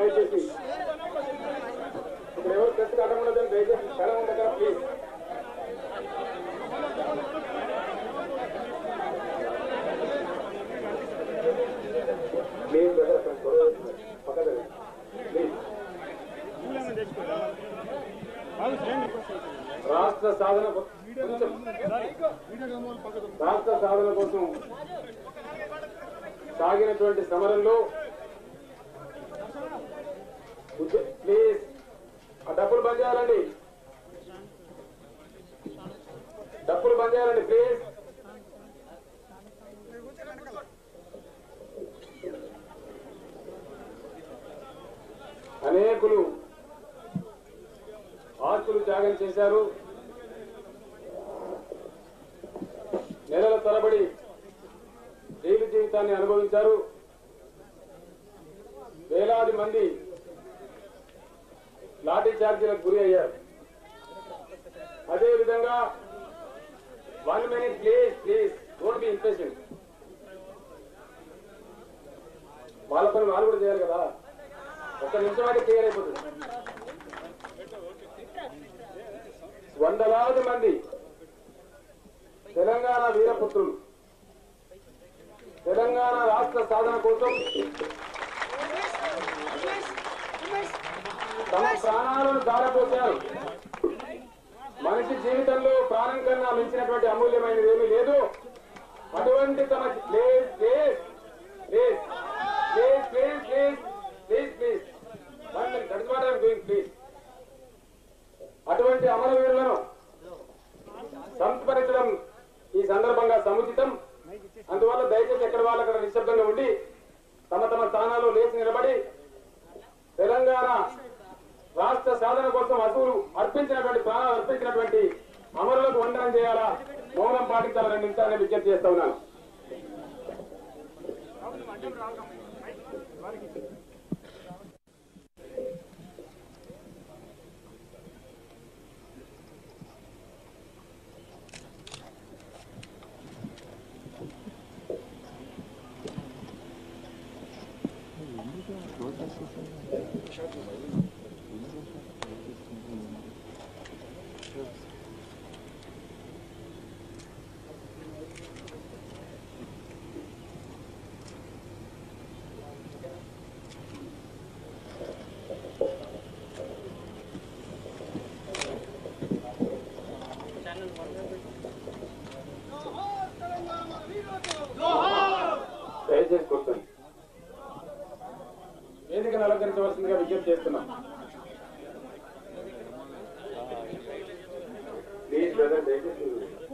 దయచేసి ఇప్పుడు ఎవరు ప్రెస్ అడ్డం ఉండదని దయచేసి స్థలం ఉంది కదా ప్లీజ్ ప్లీజ్ బ్రదర్ పక్కన ప్లీజ్ రాష్ట్ర సాధన కొ- కొంచెం రాష్ట్ర సాధన కోసం సాగినటువంటి సమరంలో ఉద్య- ప్లీజ్ ఆ డబ్బులు బంద్ చేయాలండి డబ్బులు బంద్ చేయాలండి ప్లీజ్ అనేకులు ఆస్తులు త్యాగం చేశారు నెలల తరబడి జైలు జీవితాన్ని అనుభవించారు వేలాది మంది లాఠీ చార్జీలకు గురి అయ్యారు అదే విధంగా one minute please please don't be impression వాళ్ళ పని వాళ్ళు కూడా చేయాలి కదా ఒక్క నిమిషం అయితే క్లియర్ అయిపోతుంది వందలాది మంది తెలంగాణ వీరపుత్రులు తెలంగాణ రాష్ట్ర సాధన కోసం తమ ప్రాణాలను దారపోశారు మనిషి జీవితంలో ప్రాణం కన్నా మించినటువంటి అమూల్యమైనది ఏమీ లేదు అటువంటి తమ please please please please please please please please one minute that what I'm doing please అటువంటి అమరవీరులను సంస్మరించడం ఈ సందర్భంగా సముచితం అందువల్ల దయచేసి ఎక్కడ వాళ్ళు అక్కడ నిశ్శబ్దంగా ఉండి తమ తమ స్థానాల్లో లేచి నిలబడి తెలంగాణ రాష్ట్ర సాధన కోసం అసువులు అర్పించినటువంటి ప్రాణాలు అర్పించినటువంటి అమరులకు వందనం చేయాలా మౌనం పాటించాలని రెండు నిమిషాలని విజ్ఞప్తి చేస్తా ఉన్నాను దయచేసి కూర్చోండి వేదికను అలంకరించవలసిందిగా విజ్ఞప్తి చేస్తున్నాం ప్లీజ్ బ్రదర్ దయచేసి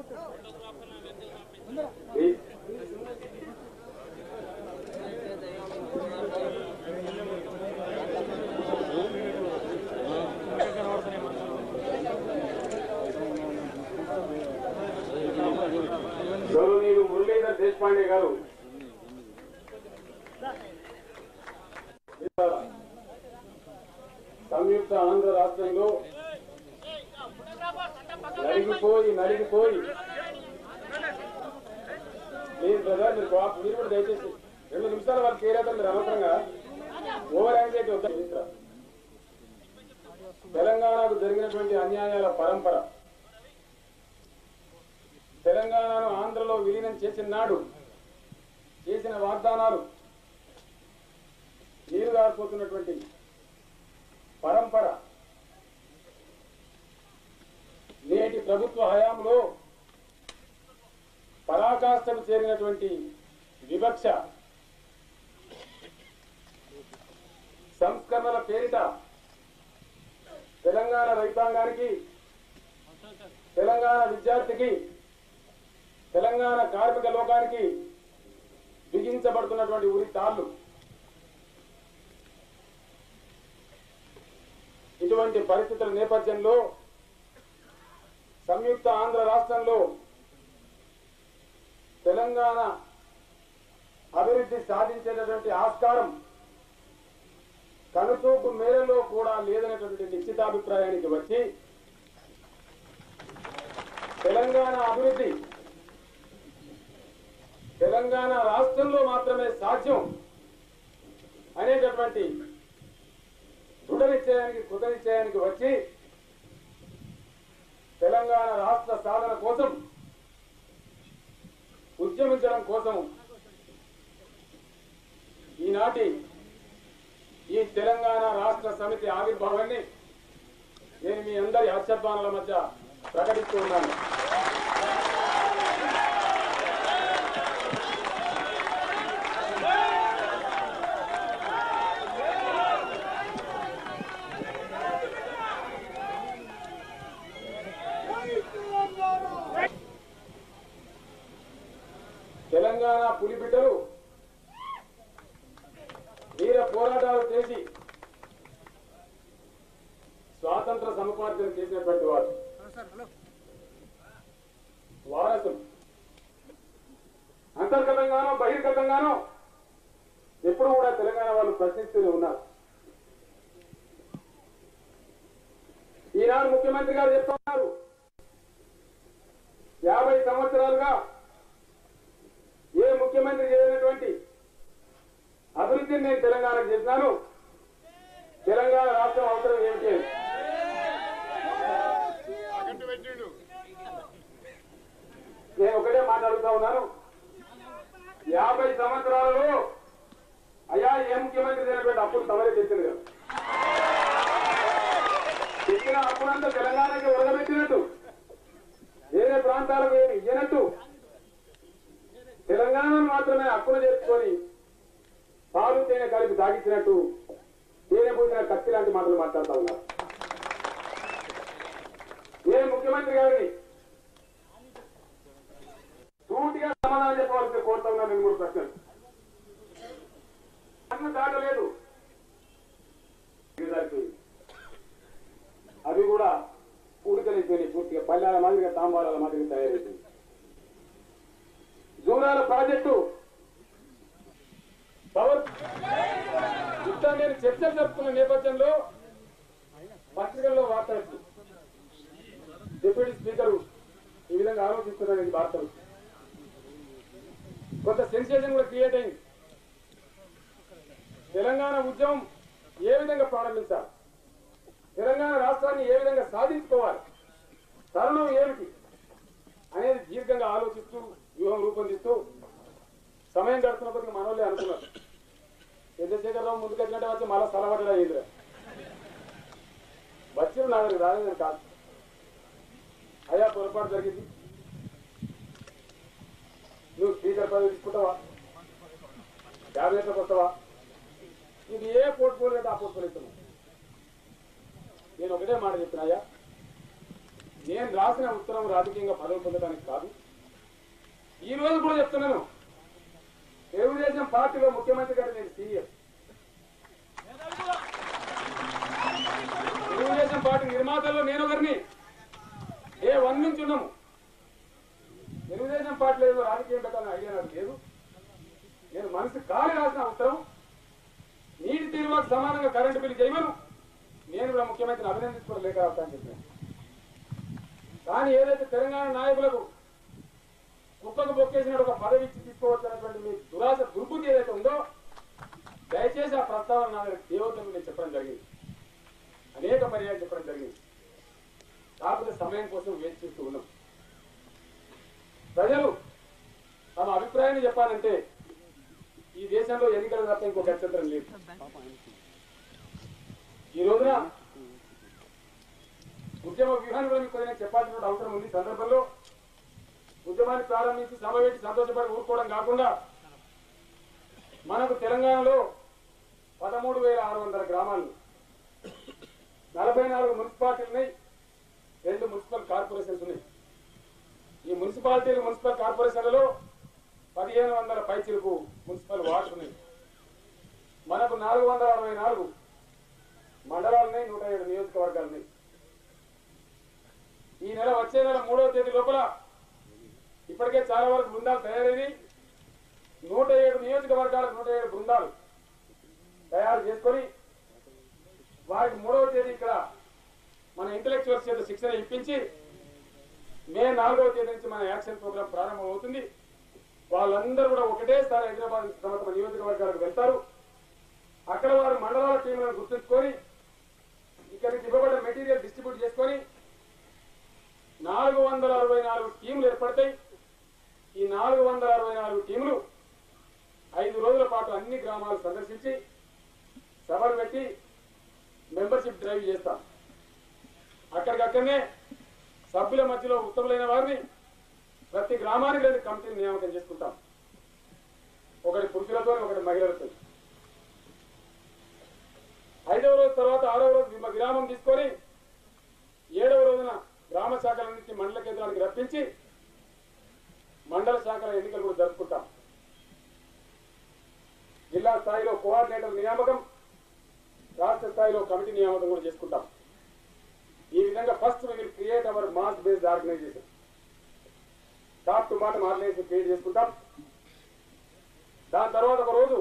ప్లీజ్ గౌరవనీయులు మురళీధర్ దేశపాండే గారు సంయుక్త ఆంధ్ర రాష్ట్రంలో నలిగిపోయి నలిగిపోయి ప్లీజ్ బ్రదర్ మీరు కోఆప్- మీరు కూడా దయచేసి రెండు నిమిషాల వరకు చేరేద్దాం మీరు అనవసరంగా ఓవర్ యాంగ్జైటీ వద్ద చరిత్ర. తెలంగాణకు జరిగినటువంటి అన్యాయాల పరంపర తెలంగాణను ఆంధ్రలో విలీనం చేసిన నాడు చేసిన వాగ్దానాలు నీరు గారిపోతున్నటువంటి పరంపర నేటి ప్రభుత్వ హయాంలో పరాకాష్ఠకు చేరినటువంటి వివక్ష సంస్కరణల పేరిట తెలంగాణ రైతాంగానికి తెలంగాణ విద్యార్థికి తెలంగాణ కార్మిక లోకానికి బిగించబడుతున్నటువంటి ఉరి తాళ్ళు ఇటువంటి పరిస్థితుల నేపథ్యంలో సంయుక్త ఆంధ్ర రాష్ట్రంలో తెలంగాణ అభివృద్ధి సాధించేటటువంటి ఆస్కారం కనుచూపు మేరలో కూడా లేదనేటువంటి నిశ్చితాభిప్రాయానికి వచ్చి తెలంగాణ అభివృద్ధి తెలంగాణ రాష్ట్రంలో మాత్రమే సాధ్యం అనేటటువంటి దృఢ నిశ్చయానికి కృత నిశ్చయానికి వచ్చి తెలంగాణ రాష్ట్ర సాధన కోసం ఉద్యమించడం కోసం ఈనాటి ఈ తెలంగాణ రాష్ట్ర సమితి ఆవిర్భావాన్ని నేను మీ అందరి హర్షధ్వానాల మధ్య ప్రకటిస్తూ ఉన్నాను తెలంగాణ పులిబిడ్డలు వీర పోరాటాలు చేసి స్వాతంత్ర సముపార్జన చేసినటువంటి వారు వారసులు అంతర్గతంగానో బహిర్గతంగానో ఎప్పుడు కూడా తెలంగాణ వాళ్ళు ప్రశ్నిస్తూనే ఉన్నారు ఈనాడు ముఖ్యమంత్రి గారు చెప్తున్నారు యాభై సంవత్సరాలుగా ఏ ముఖ్యమంత్రి చేయనటువంటి అభివృద్ధిని నేను తెలంగాణకు చేసినాను తెలంగాణ రాష్ట్రం అవసరం ఏమిటి అని. నేను ఒకటే మాట్లాడుతా ఉన్నాను యాభై సంవత్సరాలలో అయ్యా ఏ ముఖ్యమంత్రి చేయనటువంటి అప్పులు తమరే తెచ్చింది కదా తెచ్చిన అప్పులంతా తెలంగాణకి ఉడగబెట్టినట్టు వేరే ప్రాంతాలకు ఏమి ఇయ్యనట్టు తెలంగాణను మాత్రమే హక్కులు చేసుకొని పాలు తేనె కలిపి తాగించినట్టు తేనె పూసిన కత్తి లాంటి మాటలు మాట్లాడుతా ఉన్నారు ఏ ముఖ్యమంత్రి గారిని సూటిగా సమాధానం చెప్పవలసి కోరుతా ఉన్నా నేను మూడు ప్రశ్నలు అన్ను దాటలేదు సరిపోయింది. అవి కూడా పూడికలైపోయినాయి పూర్తిగా పల్లెల మాదిరిగా తాంబాల మాదిరిగా తయారైపోయింది జూరాల ప్రాజెక్టు పవర్ ఇంత నేను చర్చలు జరుపుతున్న నేపథ్యంలో పత్రికల్లో వార్త వచ్చింది. డిప్యూటీ స్పీకర్ ఈ విధంగా ఆలోచిస్తున్నాడు ఈ వార్తలు కొంత సెన్సేషన్ కూడా క్రియేట్ అయింది తెలంగాణ ఉద్యమం ఏ విధంగా ప్రారంభించాలి తెలంగాణ రాష్ట్రాన్ని ఏ విధంగా సాధించుకోవాలి తరుణం ఏమిటి అనేది దీర్ఘంగా ఆలోచిస్తూ వ్యూహం రూపొందిస్తూ సమయం గడుపుతున్న కొద్దిగా మనోళ్ళే అనుకున్నారు చంద్రశేఖరరావు ముందుకు వచ్చినట్టే వచ్చి మళ్ళా సలవడడా ఎదురా వచ్చిన నా దగ్గరికి రాలేదని కాదు అయ్యా పొరపాటు జరిగింది నువ్వు స్పీకర్ పదవి తీసుకుంటావా క్యాబినెట్లోకి వస్తావా ఇది ఏ పోర్ట్ఫోలియో ఆ పోర్ట్ఫోలియో ఇస్తున్నావు నేను ఒకటే మాట చెప్పినాయా నేను రాసిన ఉత్తరం రాజకీయంగా పదవి పొందడానికి కాదు ఈ రోజు కూడా చెప్తున్నాను తెలుగుదేశం పార్టీలో ముఖ్యమంత్రి గారు నేను సీఎం తెలుగుదేశం పార్టీ నిర్మాతల్లో నేను ఒకరిని ఏ వన్ నుంచి ఉన్నాము తెలుగుదేశం పార్టీలో ఏదో రాజకీయం పెట్టాలని ఐడియా నాకు లేదు నేను మనసు కాలి రాసిన ఉత్తరం నీటి తీరువాకు సమానంగా కరెంటు బిల్లు చేయమను నేను కూడా ముఖ్యమంత్రిని అభినందించుకోవడం లేక రాస్తానని చెప్పాను కానీ ఏదైతే తెలంగాణ నాయకులకు కుక్కకు బొక్కేసినట్టు ఒక పదవి ఇచ్చి తీసుకోవచ్చన్నటువంటి మీ దురాశ దుర్బుద్ధి ఏదైతే ఉందో దయచేసి ఆ ప్రస్తావన నా దగ్గర దేవతను నేను చెప్పడం జరిగింది అనేక పర్యాలు చెప్పడం జరిగింది కాకపోతే సమయం కోసం వేచి చూస్తూ ఉన్నాం ప్రజలు తమ అభిప్రాయాన్ని చెప్పాలంటే ఈ దేశంలో ఎన్నికల తప్ప ఇంకో గత్యంతరం లేదు ఈ రోజున ఉద్యమ వ్యూహాన్ని కూడా మీకు కొద్దిగా చెప్పాల్సిన అవసరం ఉంది ఈ సందర్భంలో ఉద్యమాన్ని ప్రారంభించి సభ పెట్టి సంతోషపడి ఊరుకోవడం కాకుండా మనకు తెలంగాణలో పదమూడు వేల ఆరు వందల గ్రామాలు నలభై నాలుగు మున్సిపాలిటీలు ఉన్నాయి రెండు మున్సిపల్ కార్పొరేషన్స్ ఉన్నాయి ఈ మున్సిపాలిటీలు మున్సిపల్ కార్పొరేషన్లలో పదిహేను వందల పైచిలకు మున్సిపల్ వార్డ్స్ ఉన్నాయి మనకు నాలుగు వందల అరవై నాలుగు మండలాలు ఉన్నాయి నూట ఏడు నియోజకవర్గాలు ఉన్నాయి ఈ నెల వచ్చే నెల మూడవ తేదీ లోపల ఇప్పటికే చాలా వరకు బృందాలు తయారైనవి నూట ఏడు నియోజకవర్గాలకు నూట ఏడు బృందాలు తయారు చేసుకొని వారికి మూడవ తేదీ ఇక్కడ మన ఇంటలెక్చువల్స్ చేత శిక్షణ ఇప్పించి మే నాలుగవ తేదీ నుంచి మన యాక్షన్ ప్రోగ్రామ్ ప్రారంభం అవుతుంది వాళ్ళందరూ కూడా ఒకటేసారి హైదరాబాద్ నుంచి తమ తమ నియోజకవర్గాలకు వెళ్తారు అక్కడ వారు మండలాల టీంలను గుర్తుంచుకొని ఇక్కడ నుంచి ఇవ్వబడ్డ మెటీరియల్ డిస్ట్రిబ్యూట్ చేసుకొని నాలుగు వందల అరవై నాలుగు టీంలు ఏర్పడతాయి ఈ నాలుగు వందల అరవై నాలుగు టీంలు ఐదు రోజుల పాటు అన్ని గ్రామాలు సందర్శించి సభలు పెట్టి మెంబర్షిప్ డ్రైవ్ చేస్తాం అక్కడికక్కడనే సభ్యుల మధ్యలో ఉత్తములైన వారిని ప్రతి గ్రామానికి రెండు కమిటీని నియామకం చేసుకుంటాం ఒకటి పురుషులతో ఒకటి మహిళలతో ఐదవ రోజు తర్వాత ఆరవ రోజు విమ- విరామం తీసుకొని ఏడవ రోజున గ్రామ శాఖలన్నింటినీ మండల కేంద్రానికి రప్పించి మండల శాఖల ఎన్నికలు కూడా జరుపుకుంటాం జిల్లా స్థాయిలో కోఆర్డినేటర్ నియామకం రాష్ట్ర స్థాయిలో కమిటీ నియామకం కూడా చేసుకుంటాం ఈ విధంగా first we will create our mass based organisation top to bottom organisation create చేసుకుంటాం దాని తర్వాత ఒక రోజు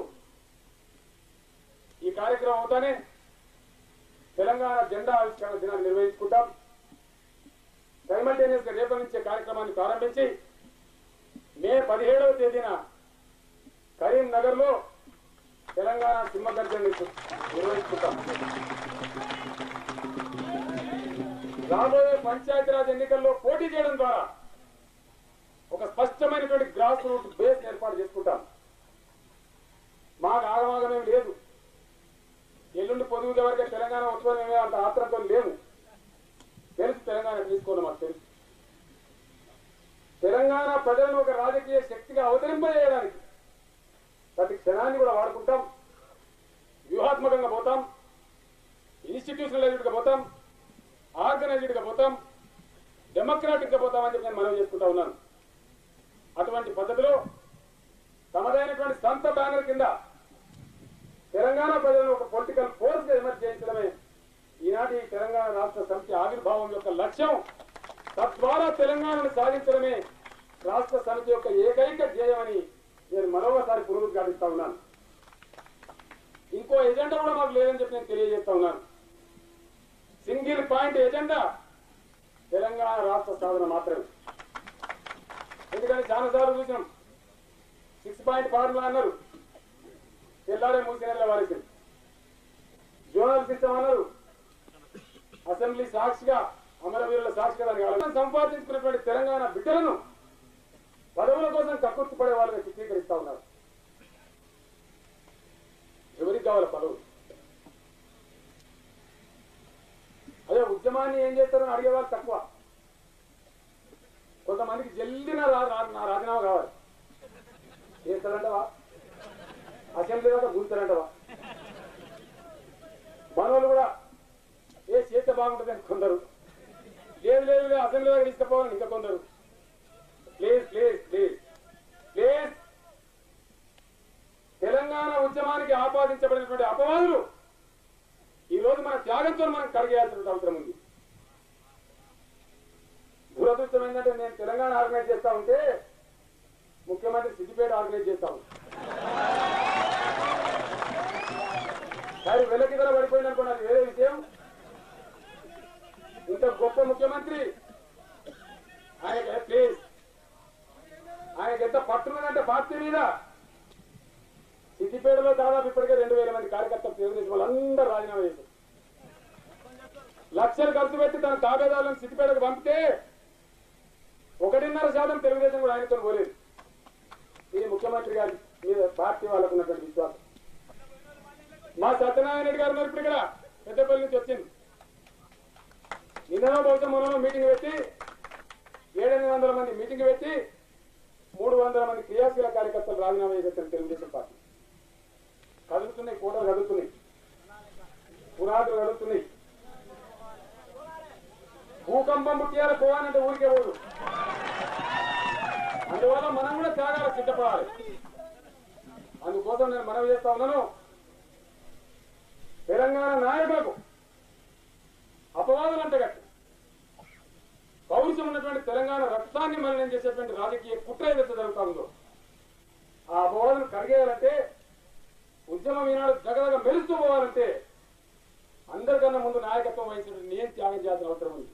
ఈ కార్యక్రమం అవుతానే తెలంగాణ జెండా ఆవిష్కరణ దినాన్ని నిర్వహించుకుంటాం సైమల్టేనియస్ గా రేపటి నుంచే కార్యక్రమాన్ని ప్రారంభించి మే పదిహేడవ తేదీన కరీంనగర్ లో తెలంగాణ సింహగర్జన నిర్వహించుకుంటాం రాబోయే పంచాయతీరాజ్ ఎన్నికల్లో పోటీ చేయడం ద్వారా ఒక స్పష్టమైనటువంటి గ్రాస్ రూట్ బేస్ ఏర్పాటు చేసుకుంటాం మాకు ఆగమాగమేం లేదు ఎల్లుండి పొదుగు వరకే తెలంగాణ ఉత్సవం ఏమీ అంత ఆత్రంతో లేము తెలుసు తెలంగాణ తీసుకోండి మాకు తెలుసు తెలంగాణ ప్రజలను ఒక రాజకీయ శక్తిగా అవతరింపజేయడానికి ప్రతి క్షణాన్ని కూడా వాడుకుంటాం వ్యూహాత్మకంగా పోతాం ఇన్స్టిట్యూషనలైజ్డ్ గా పోతాం ఆర్గనైజ్డ్ గా పోతాం డెమోక్రాటిక్ గా పోతామని చెప్పి నేను మనవి చేసుకుంటా ఉన్నాను అటువంటి పద్ధతిలో తమదైనటువంటి సొంత బ్యానర్ కింద తెలంగాణ ప్రజలను ఒక పొలిటికల్ ఫోర్స్ గా ఎమర్జ్ చేయించడమే ఈనాటి తెలంగాణ రాష్ట్ర సమితి ఆవిర్భావం యొక్క లక్ష్యం తద్వారా తెలంగాణను సాధించడమే రాష్ట్ర సమితి యొక్క ఏకైక ధ్యేయమని నేను మరొకసారి పునరుద్ఘాటిస్తా ఉన్నాను ఇంకో ఎజెండా కూడా మాకు లేదని చెప్పి నేను తెలియజేస్తా ఉన్నాను సింగిల్ పాయింట్ ఎజెండా తెలంగాణ రాష్ట్ర సాధన మాత్రమే ఎందుకంటే చాలాసార్లు చూసినాం సిక్స్ పాయింట్ ఫార్ములా అన్నారు తెల్లాడే మూసి నెలల వారికి జోనల్ సిస్టమ్ అన్నారు అసెంబ్లీ సాక్షిగా అమరవీరుల సాక్షిగా దానికి ఆలోచన సంపాదించుకున్నటువంటి తెలంగాణ బిడ్డలను పదవుల కోసం కక్కుర్తి పడే వాళ్ళని చిత్రీకరిస్తా ఉన్నారు ఎవరికి కావాలి పదవులు అదే ఉద్యమాన్ని ఏం చేస్తారని అడిగేవాళ్ళు తక్కువ కొంతమందికి జల్ది నా రా- రా- నా రాజీనామా కావాలి చేస్తారంటవా అసెంబ్లీ దాకా గుంతారంటవా మనోళ్ళు కూడా ఏ చేస్తే బాగుంటుంది అని కొందరు లేదు లేదు లేదు, అసెంబ్లీ దాకా తీసుకుపోవాలని ఇంకా కొందరు please please please please Telangana ఉద్యమానికి ఆపాదించబడినటువంటి అపవాదులు ఈ రోజు మన త్యాగంతో మనం కడిగేయాల్సిన అవసరం ఉంది దురదృష్టం ఏంటంటే నేను తెలంగాణ ఆర్గనైజ్ చేస్తా ఉంటే ముఖ్యమంత్రి సిద్దిపేట ఆర్గనైజ్ చేస్తా ఉంటా కానీ వెలకిదల పడిపోయింది అనుకోండి అది వేరే విషయం ఇంత గొప్ప ముఖ్యమంత్రి ఆయన ప్లీజ్ ఆయనకి ఎంత పట్టున్నదంటే పార్టీ మీద సిద్దిపేటలో దాదాపు ఇప్పటికే రెండు వేల మంది కార్యకర్తలు తెలుగుదేశం వాళ్ళందరూ రాజీనామా చేశారు లక్షలు ఖర్చు పెట్టి తన తాబేదారులను సిద్దిపేటకు పంపితే ఒకటిన్నర శాతం తెలుగుదేశం కూడా ఆయనతో పోలేదు ఇది ముఖ్యమంత్రి గారి మీద పార్టీ వాళ్ళకు ఉన్నటువంటి విశ్వాసం మా సత్యనారాయణ రెడ్డి గారు ఉన్నారు ఇప్పుడు ఇక్కడ పెద్దపల్లి నుంచి వచ్చింది నిన్ననో బహుశా మొన్న మీటింగ్ పెట్టి ఏడెనిమిది వందల మంది మీటింగ్ పెట్టి మూడు వందల మంది క్రియాశీల కార్యకర్తలు రాజీనామా చేశారు తెలుగుదేశం పార్టీ కదులుతున్నాయి కూటలు కదులుతున్నాయి పునాదులు కదులుతున్నాయి భూకంపం పుట్టియాల పోవాలంటే ఊరికే పోదు అందువల్ల మనం కూడా త్యాగాలకు సిద్ధపడాలి అందుకోసం నేను మనవి చేస్తా ఉన్నాను తెలంగాణ నాయకులకు అపవాదులు అంటగట్టి పౌరుషం ఉన్నటువంటి తెలంగాణ రక్తాన్ని మలినం చేసేటువంటి రాజకీయ కుట్ర ఏదైతే జరుగుతా ఉందో ఆ అపవాదులు కడిగేయాలంటే ఉద్యమం ఈనాడు జగదగ మెరుస్తూ పోవాలంటే అందరికన్నా ముందు నాయకత్వం వహించినటువంటి నేను త్యాగం చేయాల్సిన అవసరం ఉంది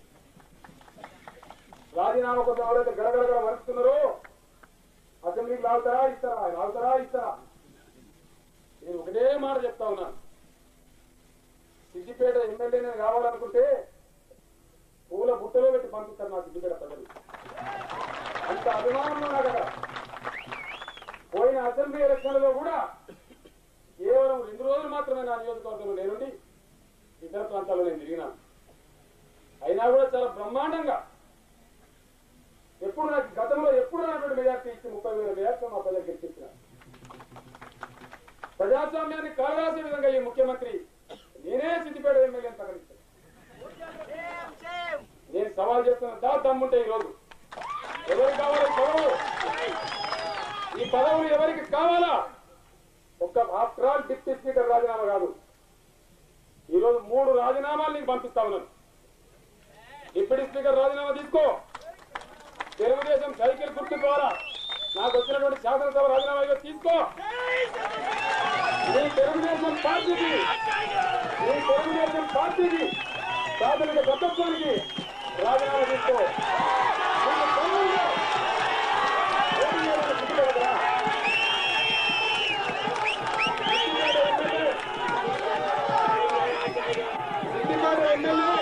రాజీనామా కోసం ఎవరైతే గడగడగడ వరుస్తున్నారో అసెంబ్లీకి లాగుతారా ఇస్తారా లాగుతారా ఇస్తారా నేను ఒకటే మాట చెప్తా ఉన్నాను సిద్దిపేట ఎమ్మెల్యేనే కావాలనుకుంటే పూల బుట్టలో పెట్టి పంపిస్తారు నా సిద్దిపేట ప్రజలు అంత అభిమానం ఉన్నా కదా పోయిన అసెంబ్లీ ఎలక్షన్లలో కూడా కేవలం రెండు రోజులు మాత్రమే నా నియోజకవర్గంలో నేనుండి ఇతర ప్రాంతాల్లో నేను తిరిగినాను అయినా కూడా చాలా బ్రహ్మాండంగా ఎప్పుడు నాకు గతంలో ఎప్పుడు నాటువంటి మెజార్టీ ఇచ్చి ముప్పై వేల మెజార్టీ మా ప్రజలకు గెలిపించిన ప్రజాస్వామ్యాన్ని కాలరాసే విధంగా ఈ ముఖ్యమంత్రి నేనే సిద్దిపేట ఎమ్మెల్యేని ప్రకటించాను నేను సవాల్ చేస్తున్న దా దమ్ముంటే ఈ రోజు ఎవరికి కావాలి పదవు ఈ పదవులు ఎవరికి కావాలా ఒక్క ఆఫ్టర్ ఆల్ డిప్యూటీ స్పీకర్ రాజీనామా కాదు ఈ రోజు మూడు రాజీనామాలు నీకు పంపిస్తా ఉన్నాను డిప్యూటీ స్పీకర్ రాజీనామా తీసుకో తెలుగుదేశం సైకిల్ గుర్తు ద్వారా నాకు వచ్చినటువంటి శాసనసభ రాజీనామా ఇదిగో తీసుకో నీ తెలుగుదేశం పార్టీకి నీ తెలుగుదేశం పార్టీకి ప్రాథమిక సభ్యత్వానికి రాజీనామా తీసుకో నీకు దమ్ముంటే ఓటు వేయడానికి సిద్ధపడరా? సిద్దిపేట ఎమ్మెల్యే సిద్దిపేట ఎమ్మెల్యే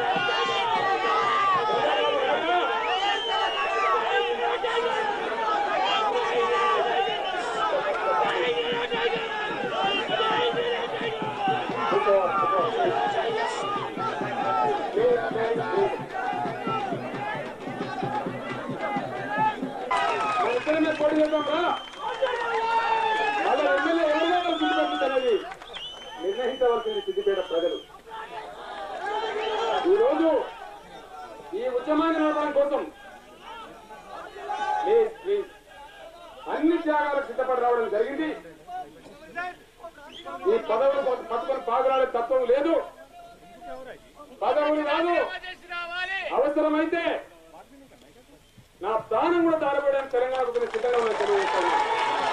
ఎక్కడైనా పోటీ చేద్దాం రా మళ్ళా ఎమ్మెల్యే ఎవరిగా చూపించాలనేది నిర్ణయించవలసింది సిద్దిపేట ప్రజలు ఈ రోజు ఈ ఉద్యమాన్ని నడపడం కోసం ప్లీజ్ ప్లీజ్ అన్ని త్యాగాలకు సిద్ధపడి రావడం జరిగింది ఈ పదవులు పట్టుకొని పాగలాడే తత్వం లేదు పదవులు రాదు అవసరమైతే నా ప్రాణం కూడా దారపడడానికి తెలంగాణకు నేను సిద్ధంగా ఉన్నాను తెలియజేస్తాను